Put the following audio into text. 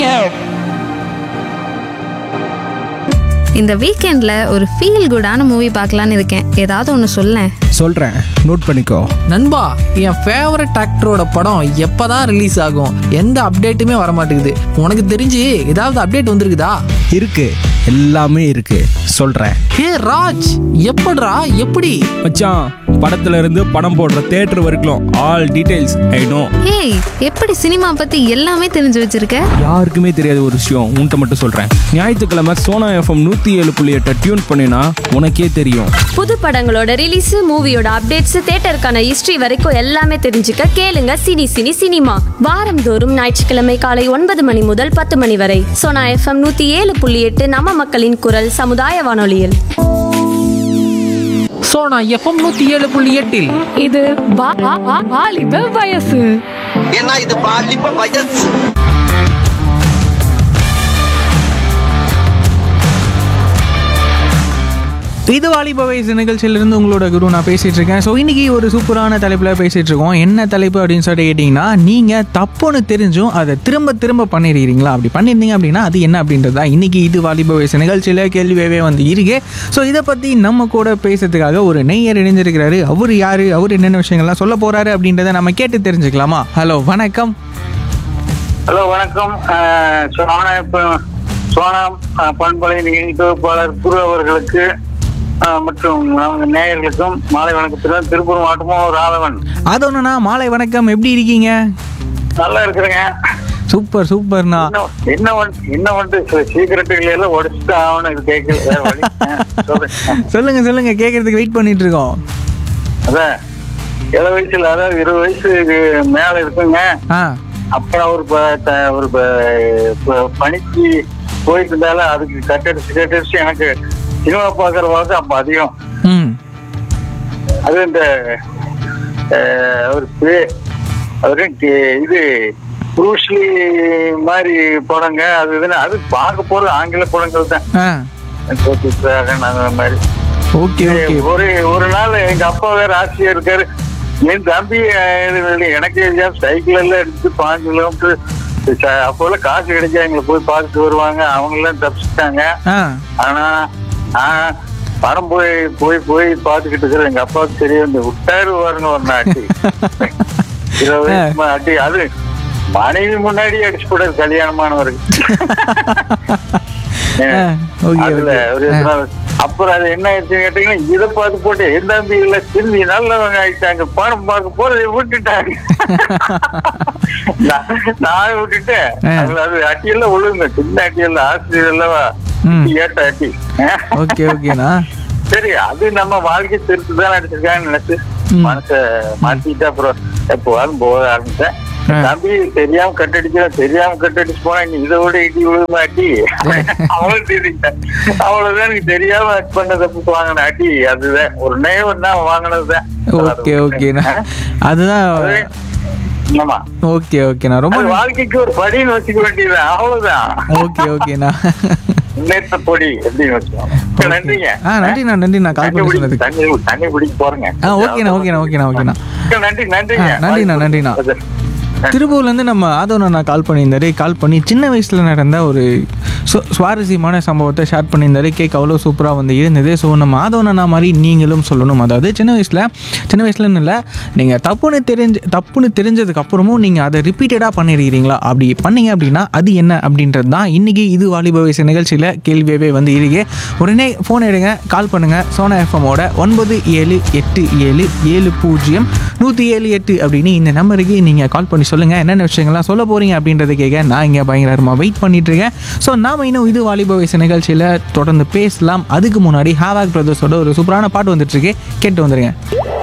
இந்த வீக்கெண்ட்ல ஒரு ஃபீல் குடான மூவி பார்க்கலான்னு இருக்கேன் ஏதாவது ஒன்று சொல்லேன் சொல்கிறேன் நோட் பண்ணிக்கோ நண்பா என் ஃபேவரட் ஆக்டரோட படம் எப்பதான் ரிலீஸ் ஆகும் எந்த அப்டேட்டுமே வர மாட்டேங்குது உனக்கு தெரிஞ்சு ஏதாவது அப்டேட் வந்திருக்குதா இருக்கு எல்லாமே இருக்கு சொல்கிறேன் ஹே ராஜ் எப்படிடா எப்படி மச்சான் படத்துல இருந்து படம் போடுற தேட்டர் வரைக்கும் ஆல் டீடைல்ஸ் ஐ நோ ஏய் எப்படி சினிமா பத்தி எல்லாமே தெரிஞ்சு வச்சிருக்க யாருக்குமே தெரியாத ஒரு விஷயம் உன்கிட்ட மட்டும் சொல்கிறேன் ஞாயிற்றுக்கிழமை சோனா எஃப்எம் நூற்றி ஏழு புள்ளி எட்டை டியூன் பண்ணினா உனக்கே தெரியும் புது படங்களோட ரிலீஸ் மூவியோட அப்டேட்ஸ் தியேட்டருக்கான ஹிஸ்டரி வரைக்கும் எல்லாமே தெரிஞ்சுக்க கேளுங்க சினி சினி சினிமா வாரந்தோறும் ஞாயிற்றுக்கிழமை காலை ஒன்பது மணி முதல் பத்து மணி வரை சோனா எஃப்எம் நூத்தி ஏழு புள்ளி எட்டு நம்ம மக்களின் குரல் சமுதாய வானொலியில் ஸோ நான் எஃப்எம் நூற்றி ஏழு புள்ளி எட்டில் இது வா- வா- வா- வாலிப வயசு ஏன்னா இது பாலிப்ப வயசு இது வாலிப வயசு நிகழ்ச்சியிலிருந்து உங்களோட குரு நான் பேசிட்டு இருக்கேன் ஸோ இன்னைக்கு ஒரு சூப்பரான தலைப்பில் பேசிட்டு இருக்கோம் என்ன தலைப்பு அப்படின்னு சொல்லிட்டு கேட்டிங்கன்னா நீங்கள் தப்புன்னு தெரிஞ்சும் அதை திரும்ப திரும்ப பண்ணிடுறீங்களா அப்படி பண்ணியிருந்தீங்க அப்படின்னா அது என்ன அப்படின்றதா இன்னைக்கு இது வாலிப வயசு நிகழ்ச்சியில் கேள்வியாகவே வந்து இருக்கு ஸோ இதை பற்றி நம்ம கூட பேசுறதுக்காக ஒரு நெய்யர் இணைஞ்சிருக்கிறாரு அவர் யார் அவர் என்னென்ன விஷயங்கள்லாம் சொல்ல போறாரு அப்படின்றத நம்ம கேட்டு தெரிஞ்சுக்கலாமா ஹலோ வணக்கம் ஹலோ வணக்கம் அஹ், சோனா இப்ப சோனா அஹ், பண்பலை நிகழ்ச்சி தொகுப்பாளர் குரு அவர்களுக்கு அஹ், மற்றும் அவங்க நேயர்களுக்கும் மாலை வணக்கத்துடன் திருப்பூர் மாவட்டமும் ராதவன் அது ஒன்றுண்ணா மாலை வணக்கம் எப்படி இருக்கீங்க நல்லா இருக்கிறேங்க சூப்பர் சூப்பர்ண்ணா இன்னும் என்ன வந்து என்ன வந்து சீக்கிரட்டுகளை எல்லாம் உடைச்சிட்டு ஆகணும் இது கேட்கல வேற வழி அஹ், சொல்றேன். சொல்லுங்க சொல்லுங்க கேட்கறதுக்கு வெயிட் பண்ணிட்டு இருக்கோம் அதான் ஏழு வயசுல அதாவது இருபது வயசுக்கு மேல இருக்குங்க ஆ அப்புறம் ஒரு ப- த- ஒரு ப- ப- பணிக்கு போயிட்டு இருந்தாலும் அதுக்கு கட்டடிச்சு கட்டடிச்சு எனக்கு சினிமா பார்க்குற வாழ்க்கை அப்போ அதிகம் ம் அது இந்த அஹ், ஒரு பே- அவரு கே- இது ப்ரூஸ்லி மாதிரி படங்க அது இதுன்னு அது பார்க்க போறது ஆங்கில படங்கள் தான் ஆ அந்த மாதிரி ஓகே ஓகே ஒரு ஒரு நாள் எங்க அப்பா வேற ஆசிரியர் இருக்காரு என் தம்பி அஹ், எனக்கு சைக்கிள் எல்லாம் எடுத்து பாஞ்சு கிலோமீட்டர் ச- அப்போல்லாம் காசு கிடைச்சா எங்களை போய் பார்த்துட்டு வருவாங்க அவங்க எல்லாம் தப்பிச்சுட்டாங்க ஆ ஆனா நான் படம் போய் போய் போய் பார்த்துக்கிட்டு இருக்கிறேன் எங்க அப்பாவுக்கு தெரியும் இந்த விட்டாரு பாருங்க ஒரு நாட்டி இருபது வயசு அடி அது மனைவி முன்னாடி அடிச்சு போடாது கல்யாணமானவருக்கு ஆ, ஓகே, அதுல ஓகே. ஒரு நாள் அப்புறம் அது என்ன ஆயிடுச்சுன்னு கேட்டீங்கன்னா இதை பார்த்து போட்டு என் தம்பி இல்ல திரும்பி நல்லவங்க ஆயிட்டாங்க படம் பார்க்க போறதை விட்டுட்டாங்க நான் நான் விட்டுட்டேன் ஆ. அதுல அது அட்டியெல்லாம் விழுங்க சின்ன அட்டியெல்லாம் ஆசிரியர் அல்லவா ம். ஏட்ட அட்டி ஓகே ஓகேண்ணா சரி அது நம்ம வாழ்க்கை திருத்து தான் அடிச்சிருக்கான்னு நினைச்சு ம். மனச மாத்திட்டு அப்புறம் எப்போவாலும் போக ஆரம்பிச்சேன் ஆ. தம்பி தெரியாம கட்டடிக்கிறேன் தெரியாம கட்டடிச்சு போனா நீ இதை விட இடி விழுமா அடி அவ்வளவு தெரியும் அவ்வளவுதான் எனக்கு தெரியாம அட் பண்ண தப்பு வாங்கின அடி அதுதான் ஒரு நேவன் தான் வாங்கினதுதான் ஓகே ஓகேண்ணா அதுதான் ஆமா ஓகே ஓகேண்ணா ரொம்ப அது வாழ்க்கைக்கு ஒரு படின்னு வச்சுக்க வேண்டியதுதான் அவ்வளவுதான் ஓகே ஓகேண்ணா முன்னேற்ற பொடி எப்படின்னு வச்சுக்கோங்க நன்றிங்க ஆ நன்றிண்ணா நன்றிண்ணா கால் தண்ணி பண்ணி குடி சொன்னதுக்கு தண்ணி தண்ணி குடிக்க போறேங்க ஆ ஓகேண்ணா ஓகேண்ணா ஓகேண்ணா ஓகேண்ணா நன்றி நன்றிங்க ஆ, நன்றிண்ணா, நன்றிண்ணா. திருப்பூர்லேருந்து நம்ம ஆதவனா கால் பண்ணியிருந்தாரு கால் பண்ணி சின்ன வயசில் நடந்த ஒரு சு- சுவாரஸ்யமான சம்பவத்தை ஷேர் பண்ணியிருந்தாரு கேக் அவ்வளோ சூப்பராக வந்து இருந்தது ஸோ நம்ம ஆதவனா மாதிரி நீங்களும் சொல்லணும் அதாவது சின்ன வயசில் சின்ன வயசுலன்னு இல்லை நீங்கள் தப்புன்னு தெரிஞ்சு தப்புன்னு தெரிஞ்சதுக்கு அப்புறமும் நீங்கள் அதை ரிப்பீட்டடாக பண்ணியிருக்கிறீங்களா அப்படி பண்ணீங்க அப்படின்னா அது என்ன அப்படின்றது தான் இன்றைக்கி இது வாலிப வயசு நிகழ்ச்சியில் கேள்வியாகவே வந்து இருக்கு உடனே ஃபோன் எடுங்க கால் பண்ணுங்கள் சோனா எஃப்எம்மோட ஒன்பது ஏழு எட்டு ஏழு ஏழு பூஜ்ஜியம் நூற்றி ஏழு எட்டு அப்படின்னு இந்த நம்பருக்கு நீங்கள் கால் பண்ணி சொல்லுங்கள் என்னென்ன விஷயங்கள்லாம் சொல்ல போகிறீங்க அப்படின்றத கேட்க நான் இங்கே பயங்கரமாக வெயிட் பண்ணிட்டு இருக்கேன் ஸோ நாம இன்னும் இது வாலிப வயசு நிகழ்ச்சியில் தொடர்ந்து பேசலாம் அதுக்கு முன்னாடி ஹாவாக் பிரதர்ஸோட ஒரு சூப்பரான பாட்டு வந்துட்டு இருக்கு கேட்டு வந்துருங்க